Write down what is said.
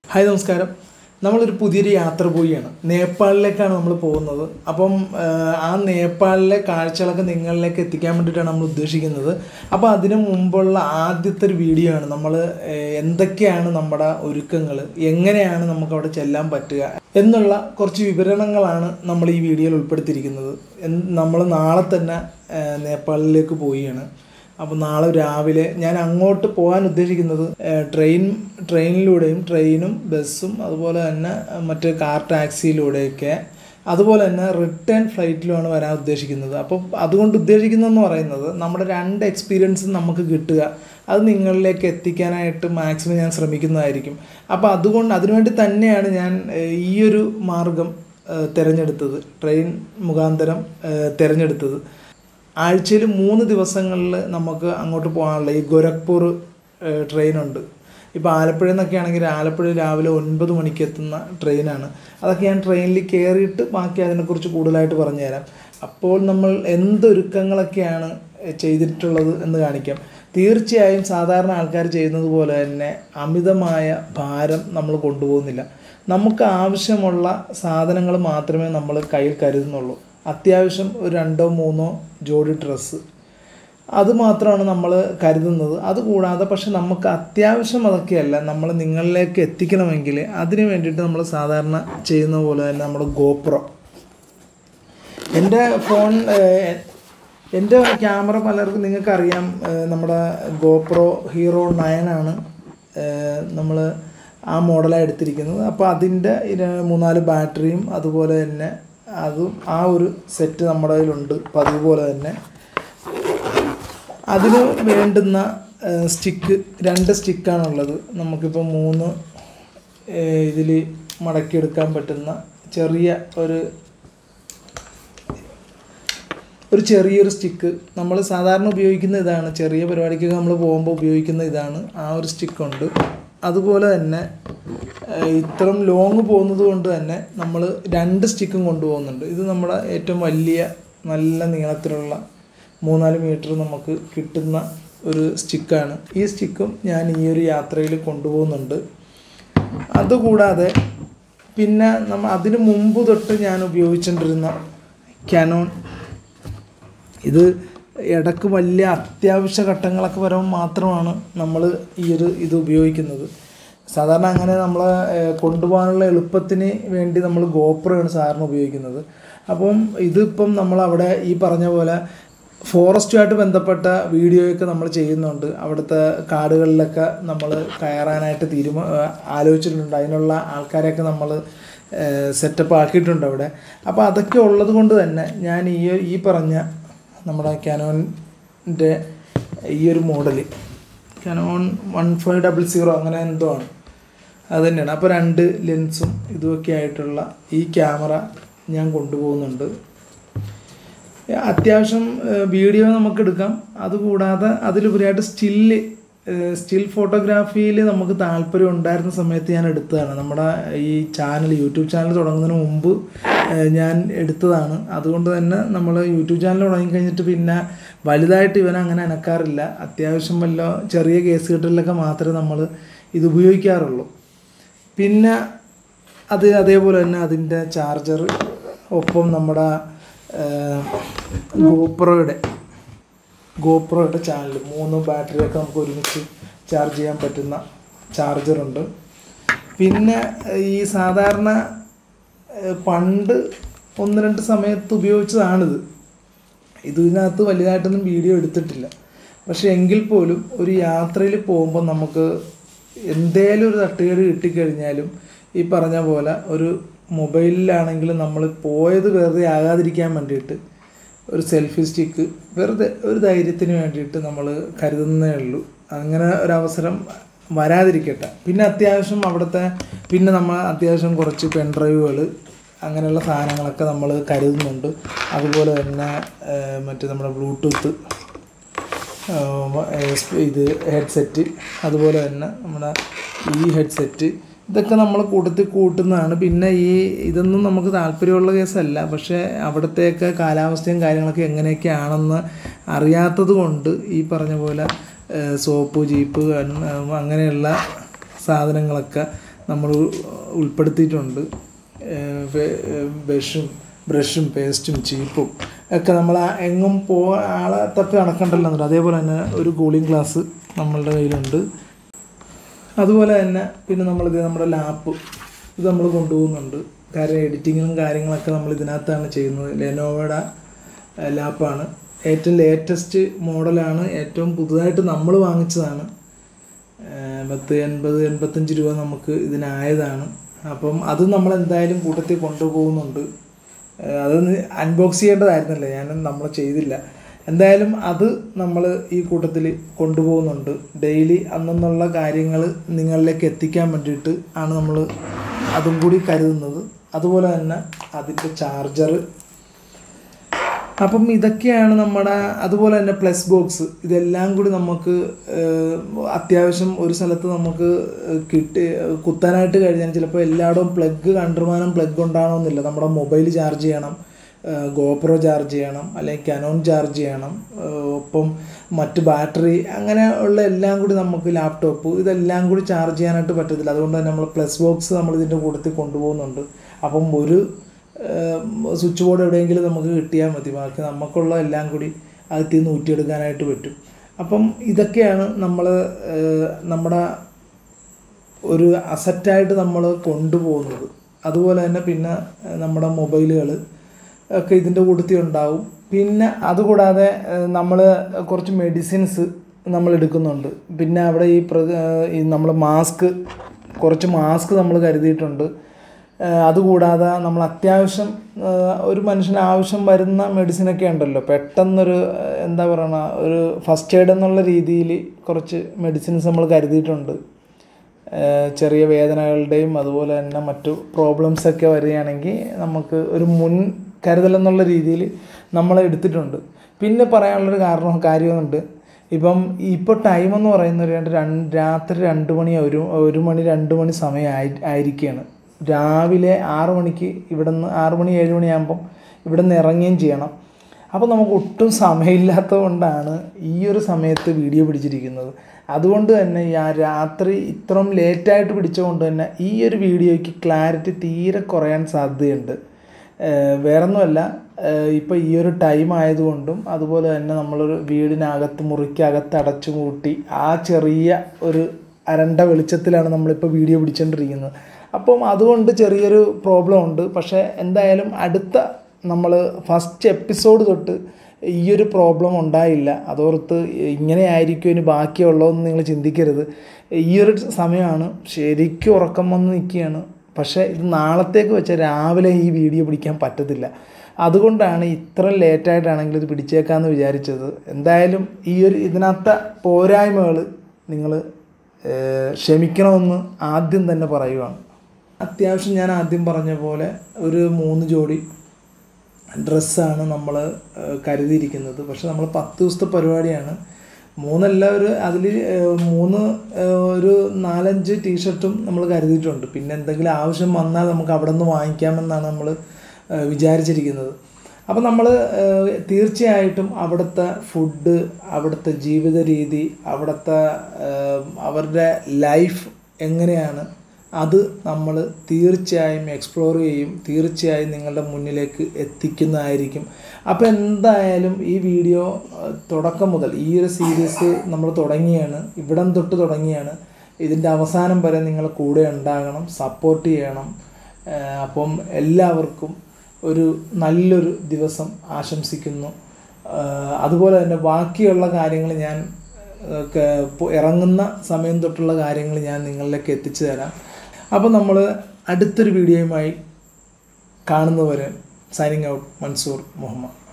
hi നമസ്കാരം നമ്മളൊരു പുതിയൊരു യാത്ര പോവുകയാണ് നേപ്പാളിലേക്കാണ് നമ്മൾ പോകുന്നത് അപ്പം ആ, ആ നേപ്പാളിലെ കാഴ്ചകളൊക്കെ നിങ്ങളിലേക്ക് എത്തിക്കാൻ വേണ്ടിയിട്ടാണ് നമ്മൾ ഉദ്ദേശിക്കുന്നത് അപ്പോൾ അതിനു മുമ്പുള്ള ആദ്യത്തെ ഒരു വീഡിയോ ആണ് നമ്മൾ എന്തൊക്കെയാണ് നമ്മുടെ ഒരുക്കങ്ങൾ എങ്ങനെയാണ് നമുക്ക് അവിടെ ചെല്ലാൻ പറ്റുക എന്നുള്ള കുറച്ച് വിവരണങ്ങളാണ് നമ്മൾ ഈ വീഡിയോയിൽ ഉൾപ്പെടുത്തിയിരിക്കുന്നത് നമ്മൾ നാളെ തന്നെ ആ, നേപ്പാളിലേക്ക് പോവുകയാണ് അപ്പോൾ നാളെ രാവിലെ ഞാൻ അങ്ങോട്ട് പോകാൻ ഉദ്ദേശിക്കുന്നത് ഏഹ്, ട്രെയിൻ ട്രെയിനിലൂടെയും ട്രെയിനും ബസ്സും അതുപോലെ തന്നെ ഏഹ്, മറ്റ് കാർ ടാക്സിയിലൂടെയൊക്കെ അതുപോലെ തന്നെ റിട്ടേൺ ഫ്ലൈറ്റിലുമാണ് വരാൻ ഉദ്ദേശിക്കുന്നത് അപ്പോൾ അതുകൊണ്ട് ഉദ്ദേശിക്കുന്നതെന്ന് പറയുന്നത് നമ്മുടെ രണ്ട് എക്സ്പീരിയൻസും നമുക്ക് കിട്ടുക അത് നിങ്ങളിലേക്ക് എത്തിക്കാനായിട്ട് മാക്സിമം ഞാൻ ശ്രമിക്കുന്നതായിരിക്കും അപ്പോൾ അതുകൊണ്ട് അതിനുവേണ്ടി തന്നെയാണ് ഞാൻ ഏഹ്, ഈ ഒരു മാർഗം ഏഹ്, തിരഞ്ഞെടുത്തത് ട്രെയിൻ മുഖാന്തരം ഏഹ്, തിരഞ്ഞെടുത്തത് ആഴ്ചയിൽ മൂന്ന് ദിവസങ്ങളിൽ നമുക്ക് അങ്ങോട്ട് പോകാനുള്ള ഈ ഗോരഖ്പൂർ ഏഹ്, ട്രെയിനുണ്ട് ഇപ്പോൾ ആലപ്പുഴയിൽ നിന്നൊക്കെ ആണെങ്കിൽ ആലപ്പുഴ രാവിലെ ഒൻപത് മണിക്ക് എത്തുന്ന ട്രെയിനാണ് അതൊക്കെ ഞാൻ ട്രെയിനിൽ കയറിയിട്ട് ബാക്കി അതിനെക്കുറിച്ച് കൂടുതലായിട്ട് പറഞ്ഞു തരാം അപ്പോൾ നമ്മൾ എന്തൊരുക്കങ്ങളൊക്കെയാണ് ചെയ്തിട്ടുള്ളത് എന്ന് കാണിക്കാം തീർച്ചയായും സാധാരണ ആൾക്കാർ ചെയ്യുന്നത് പോലെ തന്നെ അമിതമായ ഭാരം നമ്മൾ കൊണ്ടുപോകുന്നില്ല നമുക്ക് ആവശ്യമുള്ള സാധനങ്ങൾ മാത്രമേ നമ്മൾ കയ്യിൽ കരുതുന്നുള്ളൂ അത്യാവശ്യം ഒരു രണ്ടോ മൂന്നോ ജോഡി ഡ്രസ്സ് അത് മാത്രമാണ് നമ്മൾ കരുതുന്നത് അതുകൂടാതെ പക്ഷെ നമുക്ക് അത്യാവശ്യം അതൊക്കെയല്ല നമ്മൾ നിങ്ങളിലേക്ക് എത്തിക്കണമെങ്കിൽ അതിന് വേണ്ടിയിട്ട് നമ്മൾ സാധാരണ ചെയ്യുന്ന പോലെ തന്നെ നമ്മുടെ ഗോപ്രോ എൻ്റെ ഫോൺ ഏഹ്, എൻ്റെ ക്യാമറ പലർക്കും നിങ്ങൾക്കറിയാം ഏഹ്, നമ്മുടെ ഗോപ്രോ ഹീറോ നയനാണ് നമ്മൾ ആ മോഡലാണ് എടുത്തിരിക്കുന്നത് അപ്പോൾ അതിൻ്റെ ഇത് മൂന്നാല് ബാറ്ററിയും അതുപോലെ തന്നെ അതും ആ ഒരു സെറ്റ് നമ്മുടെ കയ്യിലുണ്ട് പതിവ് പോലെ തന്നെ അതിന് വേണ്ടുന്ന സ്റ്റിക്ക് രണ്ട് സ്റ്റിക്കാണുള്ളത് നമുക്കിപ്പോൾ മൂന്ന് ഇതിൽ മടക്കിയെടുക്കാൻ പറ്റുന്ന ചെറിയ ഒരു ഒരു ചെറിയൊരു സ്റ്റിക്ക് നമ്മൾ സാധാരണ ഉപയോഗിക്കുന്ന ഇതാണ് ചെറിയ പരിപാടിക്കൊക്കെ നമ്മൾ പോകുമ്പോൾ ഉപയോഗിക്കുന്ന ഇതാണ് ആ ഒരു സ്റ്റിക്കുണ്ട് അതുപോലെ തന്നെ ഏഹ്, ഇത്രയും ലോങ് പോകുന്നത് കൊണ്ട് തന്നെ നമ്മൾ രണ്ട് സ്റ്റിക്കും കൊണ്ടുപോകുന്നുണ്ട് ഇത് നമ്മുടെ ഏറ്റവും വലിയ നല്ല നീളത്തിലുള്ള മൂന്നാല് മീറ്റർ നമുക്ക് കിട്ടുന്ന ഒരു സ്റ്റിക്കാണ് ഈ സ്റ്റിക്കും ഞാൻ ഈ ഒരു യാത്രയിൽ കൊണ്ടുപോകുന്നുണ്ട് അതുകൂടാതെ പിന്നെ നമ്മ അതിന് മുമ്പ് തൊട്ട് ഞാൻ ഉപയോഗിച്ചുകൊണ്ടിരുന്ന ക്യാനോൺ ഇത് ഇടക്ക് വലിയ അത്യാവശ്യ ഘട്ടങ്ങളൊക്കെ വരുമ്പോൾ മാത്രമാണ് നമ്മൾ ഈ ഒരു ഇത് ഉപയോഗിക്കുന്നത് സാധാരണ അങ്ങനെ നമ്മൾ കൊണ്ടുപോകാനുള്ള എളുപ്പത്തിന് വേണ്ടി നമ്മൾ ഗോപ്രയാണ് സാധാരണ ഉപയോഗിക്കുന്നത് അപ്പം ഇതിപ്പം നമ്മളവിടെ ഈ പറഞ്ഞ പോലെ ഫോറസ്റ്റുമായിട്ട് ബന്ധപ്പെട്ട വീഡിയോയൊക്കെ നമ്മൾ ചെയ്യുന്നുണ്ട് അവിടുത്തെ കാടുകളിലൊക്കെ നമ്മൾ കയറാനായിട്ട് തീരുമാ ആലോചിച്ചിട്ടുണ്ട് അതിനുള്ള ആൾക്കാരെയൊക്കെ നമ്മൾ സെറ്റപ്പ് ആക്കിയിട്ടുണ്ട് അവിടെ അപ്പോൾ അതൊക്കെ ഉള്ളത് കൊണ്ട് തന്നെ ഞാൻ ഈ ഈ പറഞ്ഞ നമ്മുടെ ക്യാനോൻ്റെ ഈ ഒരു model Canon one five double zero അങ്ങനെ എന്തോ ആണ് അത് തന്നെയാണ് അപ്പോൾ രണ്ട് ലെൻസും ഇതുമൊക്കെ ആയിട്ടുള്ള ഈ ക്യാമറ ഞാൻ കൊണ്ടുപോകുന്നുണ്ട് അത്യാവശ്യം ഏഹ്, വീഡിയോ നമുക്ക് എടുക്കാം അതുകൂടാതെ അതിലുപരിയായിട്ട് സ്റ്റില്ല് സ്റ്റിൽ ഫോട്ടോഗ്രാഫിയിൽ നമുക്ക് താല്പര്യം ഉണ്ടായിരുന്ന സമയത്ത് ഞാൻ എടുത്തതാണ് നമ്മുടെ ഈ ചാനൽ യൂട്യൂബ് ചാനൽ തുടങ്ങുന്നതിന് മുമ്പ് ഏഹ്, ഞാൻ എടുത്തതാണ് അതുകൊണ്ട് തന്നെ നമ്മൾ യൂട്യൂബ് ചാനൽ തുടങ്ങിക്കഴിഞ്ഞിട്ട് പിന്നെ വലുതായിട്ട് ഇവൻ അങ്ങനെ അനക്കാറില്ല അത്യാവശ്യം വല്ല ചെറിയ കേസ് കെട്ടലിലൊക്കെ മാത്രമേ നമ്മൾ ഇത് ഉപയോഗിക്കാറുള്ളൂ പിന്നെ അത് അതേപോലെ തന്നെ അതിൻ്റെ ചാർജർ ഒപ്പം നമ്മുടെ ഗോപ്രോയുടെ ഗോപ്രോയുടെ ചാനൽ മൂന്ന് ബാറ്ററിയൊക്കെ നമുക്ക് ഒരുമിച്ച് ചാർജ് ചെയ്യാൻ പറ്റുന്ന ചാർജറുണ്ട് പിന്നെ ഈ സാധാരണ ഏഹ്, പണ്ട് ഒന്ന് രണ്ട് സമയത്ത് ഉപയോഗിച്ചതാണിത് ഇതിനകത്ത് വലുതായിട്ടൊന്നും വീഡിയോ എടുത്തിട്ടില്ല പക്ഷെ എങ്കിൽ പോലും ഒരു യാത്രയിൽ പോകുമ്പോൾ നമുക്ക് എന്തേലും ഒരു തട്ടുകേട് കിട്ടിക്കഴിഞ്ഞാലും ഈ പറഞ്ഞ പോലെ ഒരു മൊബൈലിലാണെങ്കിലും നമ്മൾ പോയത് വെറുതെ ആകാതിരിക്കാൻ വേണ്ടിയിട്ട് ഒരു സെൽഫി സ്റ്റിക്ക് വെറുതെ ഒരു ധൈര്യത്തിന് വേണ്ടിയിട്ട് നമ്മൾ കരുതുന്നേ ഉള്ളൂ അങ്ങനെ ഒരവസരം വരാതിരിക്കട്ടെ പിന്നെ അത്യാവശ്യം അവിടുത്തെ പിന്നെ നമ്മൾ അത്യാവശ്യം കുറച്ച് പെൻഡ്രൈവുകൾ അങ്ങനെയുള്ള സാധനങ്ങളൊക്കെ നമ്മൾ കരുതുന്നുണ്ട് അതുപോലെ തന്നെ ഏഹ്, മറ്റേ നമ്മുടെ ബ്ലൂടൂത്ത് ഏഹ്, ഇത് ഹെഡ്സെറ്റ് അതുപോലെ തന്നെ നമ്മുടെ ഈ ഹെഡ്സെറ്റ് ഇതൊക്കെ നമ്മൾ കൂട്ടത്തിൽ കൂട്ടുന്നതാണ് പിന്നെ ഈ ഇതൊന്നും നമുക്ക് താല്പര്യമുള്ള കേസല്ല പക്ഷേ അവിടത്തെയൊക്കെ കാലാവസ്ഥയും കാര്യങ്ങളൊക്കെ എങ്ങനെയൊക്കെയാണെന്ന് അറിയാത്തത് കൊണ്ട് ഈ പറഞ്ഞ പോലെ ഏഹ്, സോപ്പ് ജീപ്പ് കണ്ണ് അങ്ങനെയുള്ള സാധനങ്ങളൊക്കെ നമ്മൾ ഉൾപ്പെടുത്തിയിട്ടുണ്ട് ബ്രഷും ബ്രഷും പേസ്റ്റും ചീപ്പും ഒക്കെ നമ്മൾ ആ എങ്ങും പോ ആളെ തപ്പി നടക്കണ്ടല്ലോ എന്നുണ്ട് അതേപോലെ തന്നെ ഒരു കൂളിംഗ് ഗ്ലാസ് നമ്മളുടെ കയ്യിലുണ്ട് അതുപോലെ തന്നെ പിന്നെ നമ്മളിത് നമ്മുടെ ലാപ്പ് ഇത് നമ്മൾ കൊണ്ടുപോകുന്നുണ്ട് കാര്യം എഡിറ്റിങ്ങും കാര്യങ്ങളൊക്കെ നമ്മൾ ഇതിനകത്താണ് ചെയ്യുന്നത് ലെനോവയുടെ ലാപ്പാണ് ഏറ്റവും ലേറ്റസ്റ്റ് മോഡലാണ് ഏറ്റവും പുതുതായിട്ട് നമ്മൾ വാങ്ങിച്ചതാണ് ഏഹ് പത്ത് എൺപത് എൺപത്തഞ്ച് രൂപ നമുക്ക് ഇതിനായതാണ് അപ്പം അത് നമ്മൾ എന്തായാലും കൂട്ടത്തിൽ കൊണ്ടുപോകുന്നുണ്ട് ഏഹ് അതൊന്ന് അൺബോക്സ് ചെയ്യേണ്ടതായിരുന്നല്ലേ ഞാൻ നമ്മൾ ചെയ്തില്ല എന്തായാലും അത് നമ്മൾ ഈ കൂട്ടത്തിൽ കൊണ്ടുപോകുന്നുണ്ട് ഡെയിലി അന്നെന്നുള്ള കാര്യങ്ങൾ നിങ്ങളിലേക്ക് എത്തിക്കാൻ വേണ്ടിയിട്ട് ആണ് നമ്മൾ അതും കൂടി കരുതുന്നത് അതുപോലെ തന്നെ അതിൻ്റെ ചാർജർ അപ്പം ഇതൊക്കെയാണ് നമ്മുടെ അതുപോലെ തന്നെ പ്ലസ് ബോക്സ് ഇതെല്ലാം കൂടി നമുക്ക് ഏഹ്, അത്യാവശ്യം ഒരു സ്ഥലത്ത് നമുക്ക് കിട്ടി കുത്താനായിട്ട് കഴിഞ്ഞാൽ ചിലപ്പോൾ എല്ലായിടവും പ്ലഗ് കണ്ടുമാനം പ്ലഗ് ഉണ്ടാകണമെന്നില്ല നമ്മുടെ മൊബൈൽ ചാർജ് ചെയ്യണം ഗോപ്രോ ചാർജ് ചെയ്യണം അല്ലെങ്കിൽ കനോൺ ചാർജ് ചെയ്യണം ഏഹ്, ഒപ്പം മറ്റ് ബാറ്ററി അങ്ങനെ ഉള്ള എല്ലാം കൂടി നമുക്ക് ലാപ്ടോപ്പ് ഇതെല്ലാം കൂടി ചാർജ് ചെയ്യാനായിട്ട് പറ്റത്തില്ല അതുകൊണ്ട് തന്നെ നമ്മൾ പ്ലസ് ബോക്സ് നമ്മൾ ഇതിൻ്റെ കൂട്ടത്തിൽ കൊണ്ടുപോകുന്നുണ്ട് അപ്പം ഒരു സ്വിച്ച് ബോർഡ് എവിടെയെങ്കിലും നമുക്ക് കിട്ടിയാൽ മതി ബാക്കി നമുക്കുള്ള എല്ലാം കൂടി അകത്തിൽ നിന്ന് ഊറ്റിയെടുക്കാനായിട്ട് പറ്റും അപ്പം ഇതൊക്കെയാണ് നമ്മൾ നമ്മുടെ ഒരു അസറ്റായിട്ട് നമ്മൾ കൊണ്ടുപോകുന്നത് അതുപോലെ തന്നെ പിന്നെ ഏഹ്, നമ്മുടെ മൊബൈലുകൾ ഒക്കെ ഇതിൻ്റെ കൂട്ടത്തിൽ ഉണ്ടാവും പിന്നെ അതുകൂടാതെ നമ്മൾ കുറച്ച് മെഡിസിൻസ് നമ്മൾ എടുക്കുന്നുണ്ട് പിന്നെ അവിടെ ഈ പ്ര ഈ നമ്മൾ മാസ്ക് കുറച്ച് മാസ്ക് നമ്മൾ കരുതിയിട്ടുണ്ട് ഏഹ് അതുകൂടാതെ നമ്മൾ അത്യാവശ്യം ഏഹ് ഒരു മനുഷ്യന് ആവശ്യം വരുന്ന മെഡിസിനൊക്കെ ഉണ്ടല്ലോ പെട്ടെന്നൊരു ഏഹ് എന്താ പറയുക ഒരു ഫസ്റ്റ് എയ്ഡ് എന്നുള്ള രീതിയിൽ കുറച്ച് മെഡിസിൻസ് നമ്മൾ കരുതിയിട്ടുണ്ട് ഏഹ് ചെറിയ വേദനകളുടെയും അതുപോലെ തന്നെ മറ്റു പ്രോബ്ലംസ് ഒക്കെ വരികയാണെങ്കിൽ നമുക്ക് ഒരു മുൻ കരുതൽ എന്നുള്ള രീതിയിൽ നമ്മൾ എടുത്തിട്ടുണ്ട് പിന്നെ പറയാനുള്ളൊരു കാരണം കാര്യമുണ്ട് ഇപ്പം ഇപ്പോൾ ടൈം എന്ന് പറയുന്നത് രണ്ട് രണ്ട് രാത്രി രണ്ട് മണി ഒരു ഒരു മണി രണ്ട് മണി സമയം ആയി ആയിരിക്കുകയാണ് രാവിലെ ആറ് മണിക്ക് ഇവിടെ നിന്ന് ആറ് മണി ഏഴ് മണിയാകുമ്പം ഇവിടെ നിന്ന് ഇറങ്ങുകയും ചെയ്യണം അപ്പോൾ നമുക്ക് ഒട്ടും സമയമില്ലാത്തത് കൊണ്ടാണ് ഈ ഒരു സമയത്ത് വീഡിയോ പിടിച്ചിരിക്കുന്നത് അതുകൊണ്ട് തന്നെ ഈ ആ രാത്രി ഇത്രയും ലേറ്റായിട്ട് പിടിച്ചതുകൊണ്ട് തന്നെ ഈ ഒരു വീഡിയോയ്ക്ക് ക്ലാരിറ്റി തീരെ കുറയാൻ സാധ്യതയുണ്ട് ഏഹ് വേറൊന്നുമല്ല ഏഹ് ഇപ്പോൾ ഈ ഒരു ടൈം ആയതുകൊണ്ടും അതുപോലെ തന്നെ നമ്മളൊരു വീടിനകത്ത് മുറിക്കകത്ത് അടച്ചു കൂട്ടി ആ ചെറിയ ഒരു അരണ്ട വെളിച്ചത്തിലാണ് നമ്മളിപ്പോൾ വീഡിയോ പിടിച്ചുകൊണ്ടിരിക്കുന്നത് അപ്പം അതുകൊണ്ട് ചെറിയൊരു പ്രോബ്ലം ഉണ്ട് പക്ഷേ എന്തായാലും അടുത്ത നമ്മൾ ഫസ്റ്റ് എപ്പിസോഡ് തൊട്ട് ഈ ഒരു പ്രോബ്ലം ഉണ്ടായില്ല അതോർത്ത് ഇങ്ങനെ ആയിരിക്കും ഇനി ബാക്കിയുള്ളതെന്ന് നിങ്ങൾ ചിന്തിക്കരുത് ഈ ഒരു സമയമാണ് ശരിക്കും ഉറക്കം വന്ന് നിൽക്കുകയാണ് പക്ഷേ ഇത് നാളത്തേക്ക് വെച്ചാൽ രാവിലെ ഈ വീഡിയോ പിടിക്കാൻ പറ്റത്തില്ല അതുകൊണ്ടാണ് ഇത്ര ലേറ്റായിട്ടാണെങ്കിൽ ഇത് പിടിച്ചേക്കാമെന്ന് വിചാരിച്ചത് എന്തായാലും ഈ ഒരു ഇതിനകത്തെ പോരായ്മകൾ നിങ്ങൾ ക്ഷമിക്കണമെന്ന് ആദ്യം തന്നെ പറയുവാണ് അത്യാവശ്യം ഞാൻ ആദ്യം പറഞ്ഞ പോലെ ഒരു മൂന്ന് ജോഡി ഡ്രസ്സാണ് നമ്മൾ കരുതിയിരിക്കുന്നത് പക്ഷെ നമ്മൾ പത്ത് ദിവസത്തെ പരിപാടിയാണ് മൂന്നല്ല ഒരു അതിൽ മൂന്ന് ഏഹ്, ഒരു നാലഞ്ച് ടീഷർട്ടും നമ്മൾ കരുതിയിട്ടുണ്ട് പിന്നെ എന്തെങ്കിലും ആവശ്യം വന്നാൽ നമുക്ക് അവിടെ നിന്ന് വാങ്ങിക്കാമെന്നാണ് നമ്മൾ വിചാരിച്ചിരിക്കുന്നത് അപ്പോൾ നമ്മൾ തീർച്ചയായിട്ടും അവിടുത്തെ ഫുഡ് അവിടുത്തെ ജീവിത രീതി അവിടുത്തെ ഏഹ്, അവരുടെ ലൈഫ് എങ്ങനെയാണ് അത് നമ്മൾ തീർച്ചയായും എക്സ്പ്ലോർ ചെയ്യും തീർച്ചയായും നിങ്ങളുടെ മുന്നിലേക്ക് എത്തിക്കുന്നതായിരിക്കും അപ്പോൾ എന്തായാലും ഈ വീഡിയോ ഏഹ്, തുടക്കം മുതൽ ഈ ഒരു സീരീസ് നമ്മൾ തുടങ്ങിയാണ് ഇവിടം തൊട്ട് തുടങ്ങിയാണ് ഇതിൻ്റെ അവസാനം വരെ നിങ്ങൾ കൂടെ ഉണ്ടാകണം സപ്പോർട്ട് ചെയ്യണം ഏഹ്, അപ്പം എല്ലാവർക്കും ഒരു നല്ലൊരു ദിവസം ആശംസിക്കുന്നു ഏഹ്, അതുപോലെ തന്നെ ബാക്കിയുള്ള കാര്യങ്ങൾ ഞാൻ ഏഹ്, ക- ഇപ്പൊ ഇറങ്ങുന്ന സമയം തൊട്ടുള്ള കാര്യങ്ങൾ ഞാൻ നിങ്ങളിലേക്ക് എത്തിച്ചു തരാം അപ്പോൾ നമ്മൾ അടുത്തൊരു വീഡിയോയുമായി കാണുന്നവരെ സൈനിങ് ഔട്ട് മൻസൂർ മുഹമ്മദ്